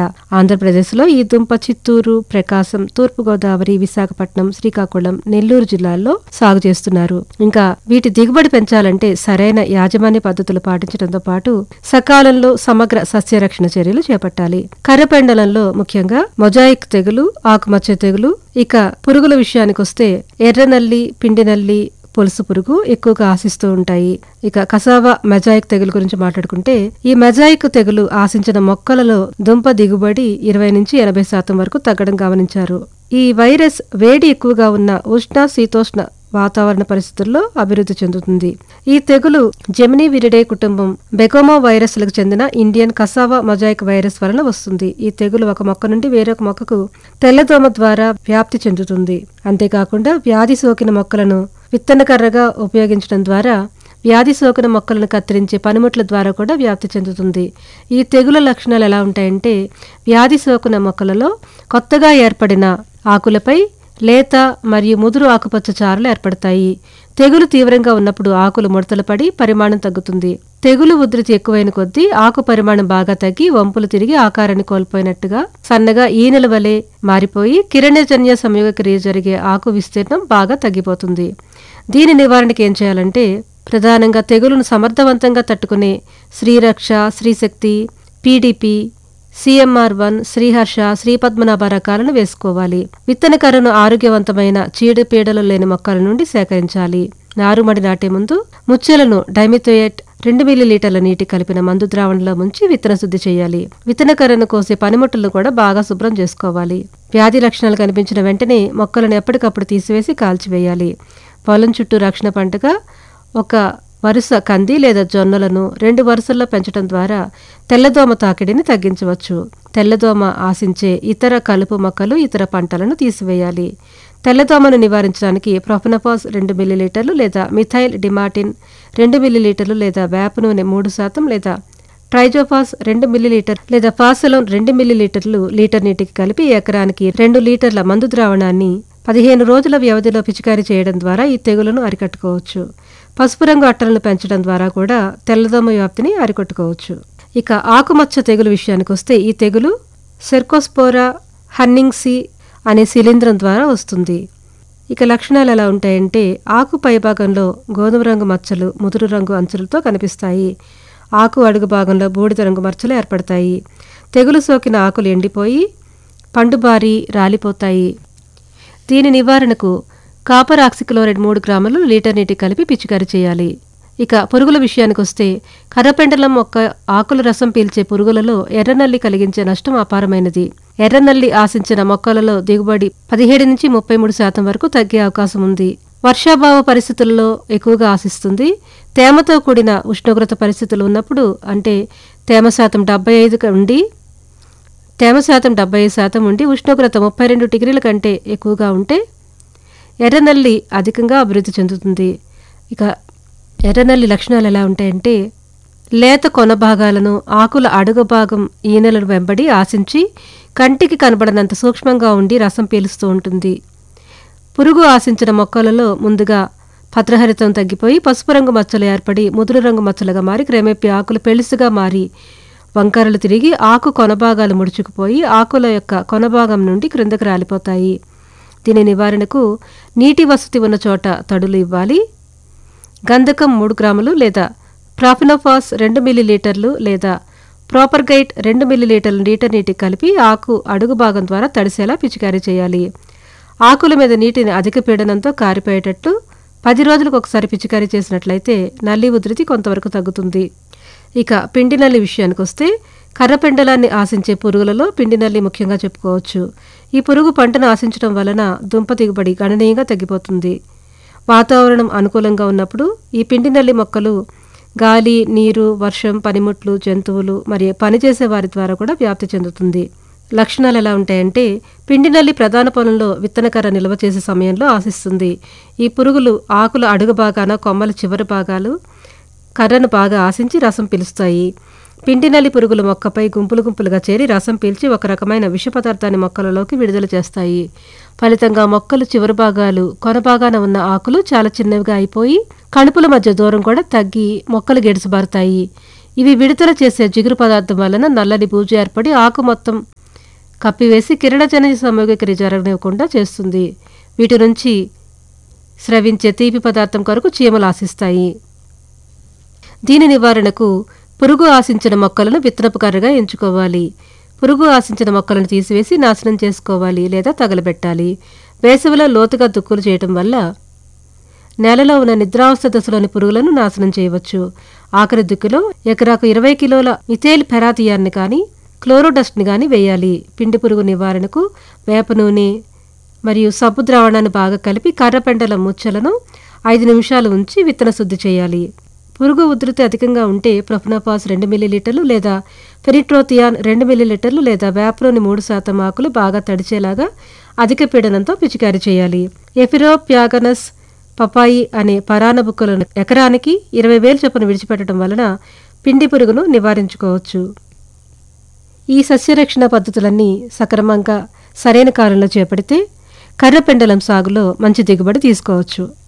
ఆంధ్రప్రదేశ్లో ఈ దుంప చిత్తూరు ప్రకాశం తూర్పుగోదావరి విశాఖపట్నం శ్రీకాకుళం నెల్లూరు జిల్లాల్లో సాగు చేస్తున్నారు ఇంకా వీటి దిగుబడి పెంచాలంటే సరైన యాజమాన్య పద్ధతులు పాటించడంతో పాటు సకాలంలో సమగ్ర సస్యరక్షణ చర్యలు చేపట్టాలి కర్రపెండలంలో ముఖ్యంగా మొజాయిక్ తెగులు ఆకుమచ్చ తెగులు ఇక పురుగుల విషయానికొస్తే ఎర్రనల్లి పిండినల్లి పొలుసు పురుగు ఎక్కువగా ఆశిస్తూ ఉంటాయి ఇక కసావా మెజాయిక్ తెగులు గురించి మాట్లాడుకుంటే ఈ మెజాయిక్ తెగులు ఆశించిన మొక్కలలో దుంప దిగుబడి ఇరవై నుంచి ఎనభై శాతం వరకు తగ్గడం గమనించారు ఈ వైరస్ వేడి ఎక్కువగా ఉన్న ఉష్ణ శీతోష్ణ వాతావరణ పరిస్థితుల్లో అభివృద్ధి చెందుతుంది ఈ తెగులు జెమినీ విరిడే కుటుంబం బెకోమో వైరస్లకు చెందిన ఇండియన్ కసావా మొజాయిక్ వైరస్ వలన వస్తుంది ఈ తెగులు ఒక మొక్క నుండి వేరొక మొక్కకు తెల్లదోమ ద్వారా వ్యాప్తి చెందుతుంది అంతేకాకుండా వ్యాధి సోకిన మొక్కలను విత్తనకర్రగా ఉపయోగించడం ద్వారా వ్యాధి సోకిన మొక్కలను కత్తిరించే పనిముట్ల ద్వారా కూడా వ్యాప్తి చెందుతుంది ఈ తెగుల లక్షణాలు ఎలా ఉంటాయంటే వ్యాధి సోకిన మొక్కలలో కొత్తగా ఏర్పడిన ఆకులపై లేత మరియు ముదురు ఆకుపచ్చ చారలు ఏర్పడతాయి తెగులు తీవ్రంగా ఉన్నప్పుడు ఆకులు ముడతలు పడి పరిమాణం తగ్గుతుంది తెగులు ఉధృతి ఎక్కువైన కొద్దీ ఆకు పరిమాణం బాగా తగ్గి వంపులు తిరిగి ఆకారాన్ని కోల్పోయినట్టుగా సన్నగా ఈనెల వలె మారిపోయి కిరణజన్య సంయోగ క్రియ జరిగే ఆకు విస్తీర్ణం బాగా తగ్గిపోతుంది దీని నివారణకి ఏం చేయాలంటే ప్రధానంగా తెగులును సమర్థవంతంగా తట్టుకునే Sriraksha Srishakti PDP CMR one Sriharsha Sripadmanabha రకాలను వేసుకోవాలి విత్తనకర్రను ఆరోగ్యవంతమైన చీడపీడలు లేని మొక్కల నుండి సేకరించాలి నారుమడి నాటే ముందు ముచ్చెలను డైమిథోయేట్ రెండు మిల్లీలీటర్ల నీటి కలిపిన మందు ద్రావణంలో ముంచి విత్తన శుద్ధి చేయాలి విత్తనకర్రను కోసే పనిముట్టులను కూడా బాగా శుభ్రం చేసుకోవాలి వ్యాధి లక్షణాలు కనిపించిన వెంటనే మొక్కలను ఎప్పటికప్పుడు తీసివేసి కాల్చివేయాలి పొలం చుట్టూ రక్షణ పంటగా ఒక వరుస కంది లేదా జొన్నలను రెండు వరుసల్లో పెంచడం ద్వారా తెల్లదోమ తాకిడిని తగ్గించవచ్చు తెల్లదోమ ఆశించే ఇతర కలుపు మొక్కలు ఇతర పంటలను తీసివేయాలి తెల్లదోమను నివారించడానికి ప్రొఫనఫాస్ రెండు మిల్లీలీటర్లు లేదా మిథైల్ డిమాటిన్ రెండు మిల్లీలీటర్లు లేదా వేప నూనె మూడు శాతం లేదా ట్రైజోఫాస్ రెండు మిల్లీలీటర్ లేదా ఫాసలోన్ రెండు మిల్లీలీటర్లు లీటర్ నీటికి కలిపి ఎకరానికి రెండు లీటర్ల మందు ద్రావణాన్ని పదిహేను రోజుల వ్యవధిలో పిచికారీ చేయడం ద్వారా ఈ తెగులను అరికట్టుకోవచ్చు పసుపు రంగు అట్టలను పెంచడం ద్వారా కూడా తెల్లదోమ వ్యాప్తిని అరికట్టుకోవచ్చు ఇక ఆకుమచ్చ తెగులు విషయానికి వస్తే ఈ తెగులు సెర్కోస్పోరా హన్నింగ్సీ అనే శిలీంధ్రం ద్వారా వస్తుంది ఇక లక్షణాలు ఎలా ఉంటాయంటే ఆకు పైభాగంలో గోధుమ రంగు మచ్చలు ముదురు రంగు అంచులతో కనిపిస్తాయి ఆకు అడుగు భాగంలో బూడిద రంగు మచ్చలు ఏర్పడతాయి తెగులు సోకిన ఆకులు ఎండిపోయి పండుబారి రాలిపోతాయి దీని నివారణకు కాపర్ ఆక్సిక్లోరైడ్ మూడు గ్రాములు లీటర్ నీటి కలిపి పిచికారీ చేయాలి ఇక పురుగుల విషయానికి వస్తే కర్రపెండలం మొక్క ఆకుల రసం పీల్చే పురుగులలో ఎర్రనల్లి కలిగించే నష్టం అపారమైనది ఎర్రనల్లి ఆశించిన మొక్కలలో దిగుబడి పదిహేడు నుంచి ముప్పై మూడు శాతం వరకు తగ్గే అవకాశం ఉంది వర్షాభావ పరిస్థితుల్లో ఎక్కువగా ఆశిస్తుంది తేమతో కూడిన ఉష్ణోగ్రత పరిస్థితులు ఉన్నప్పుడు అంటే తేమ శాతం డెబ్బై ఐదు ఉండి తేమ శాతం డెబ్బై ఐదు శాతం ఉండి ఉష్ణోగ్రత ముప్పై రెండు డిగ్రీల కంటే ఎక్కువగా ఉంటే ఎర్రనల్లి అధికంగా అభివృద్ధి చెందుతుంది ఇక ఎర్రనల్లి లక్షణాలు ఎలా ఉంటాయంటే లేత కొన భాగాలను ఆకుల అడుగు భాగం ఈనెలను వెంబడి ఆశించి కంటికి కనబడనంత సూక్ష్మంగా ఉండి రసం పీలుస్తూ ఉంటుంది పురుగు ఆశించిన మొక్కలలో ముందుగా పత్రహరితం తగ్గిపోయి పసుపు రంగు మచ్చలు ఏర్పడి ముదురు రంగు మచ్చలుగా మారి క్రమేపీ ఆకులు పెళుసుగా మారి వంకరలు తిరిగి ఆకు కొనభాగాలు ముడుచుకుపోయి ఆకుల యొక్క కొనభాగం నుండి క్రిందకు రాలిపోతాయి దీని నివారణకు నీటి వసతి ఉన్న చోట తడులు ఇవ్వాలి గంధకం మూడు గ్రాములు లేదా ప్రాఫినోఫాస్ రెండు మిల్లీలీటర్లు లేదా ప్రోపర్గైట్ రెండు మిల్లీలీటర్లు లీటర్ నీటికి కలిపి ఆకు అడుగు భాగం ద్వారా తడిసేలా పిచికారీ చేయాలి ఆకుల మీద నీటిని అధిక పీడనంతో కారిపోయేటట్లు పది రోజులకు ఒకసారి పిచికారీ చేసినట్లయితే నల్లి ఉధృతి కొంతవరకు తగ్గుతుంది ఇక పిండి నల్లి విషయానికి వస్తే కర్రపెండలాన్ని ఆశించే పురుగులలో పిండి నల్లి ముఖ్యంగా చెప్పుకోవచ్చు ఈ పురుగు పంటను ఆశించడం వలన దుంప దిగుబడి గణనీయంగా తగ్గిపోతుంది వాతావరణం అనుకూలంగా ఉన్నప్పుడు ఈ పిండి నల్లి మొక్కలు గాలి నీరు వర్షం పనిముట్లు జంతువులు మరియు పనిచేసే వారి ద్వారా కూడా వ్యాప్తి చెందుతుంది లక్షణాలు ఎలా ఉంటాయంటే పిండి నల్లి ప్రధాన పొలంలో విత్తనకర్ర నిల్వ చేసే సమయంలో ఆశిస్తుంది ఈ పురుగులు ఆకుల అడుగు భాగాన కొమ్మల చివరి భాగాలు కర్రను బాగా ఆశించి రసం పీలుస్తాయి పిండి నల్లి పురుగులు మొక్కపై గుంపులు గుంపులుగా చేరి రసం పీల్చి ఒక రకమైన విష పదార్థాన్ని మొక్కలలోకి విడుదల చేస్తాయి ఫలితంగా మొక్కలు చివరి భాగాలు కొన భాగాన ఉన్న ఆకులు చాలా చిన్నవిగా అయిపోయి కణుపుల మధ్య దూరం కూడా తగ్గి మొక్కలు గెడిసిబారుతాయి ఇవి విడుదల చేసే జిగురు పదార్థం వలన నల్లని బూజు ఏర్పడి ఆకు మొత్తం కప్పివేసి కిరణజన్య సమూహక్రియ జరగనివ్వకుండా చేస్తుంది వీటి నుంచి స్రవించే తీపి పదార్థం కొరకు చీమలు ఆశిస్తాయి దీని నివారణకు పురుగు ఆశించిన మొక్కలను విత్తనపుకారుగా ఎంచుకోవాలి పురుగు ఆశించిన మొక్కలను తీసివేసి నాశనం చేసుకోవాలి లేదా తగలబెట్టాలి వేసవిలో లోతుగా దుక్కులు చేయటం వల్ల నేలలో ఉన్న నిద్రావస్థ దశలోని పురుగులను నాశనం చేయవచ్చు ఆఖరి దుక్కులో ఎకరాకు ఇరవై కిలోల మిథేల్ ఫెరాతియాన్ని కానీ క్లోరోడస్ట్ని కానీ వేయాలి పిండి పురుగు నివారణకు వేప నూనె మరియు సబ్బు ద్రావణాన్ని బాగా కలిపి కర్రపెండల ముచ్చలను ఐదు నిమిషాలు ఉంచి విత్తన శుద్ధి చేయాలి పురుగు ఉధృతి అధికంగా ఉంటే ప్రొఫనోపాస్ రెండు మిల్లీలీటర్లు లేదా ఫెరిట్రోథియాన్ రెండు మిల్లీలీటర్లు లేదా వేపలోని మూడు శాతం ఆకులు బాగా తడిచేలాగా అధిక పీడనంతో పిచికారీ చేయాలి ఎఫిరోప్యాగనస్ పపాయి అనే పరాన బుక్కలను ఎకరానికి ఇరవై వేలు చొప్పున విడిచిపెట్టడం వలన పిండి పురుగును నివారించుకోవచ్చు ఈ సస్యరక్షణ పద్ధతులన్నీ సక్రమంగా సరైన కాలంలో చేపడితే కర్రపెండలం సాగులో మంచి దిగుబడి తీసుకోవచ్చు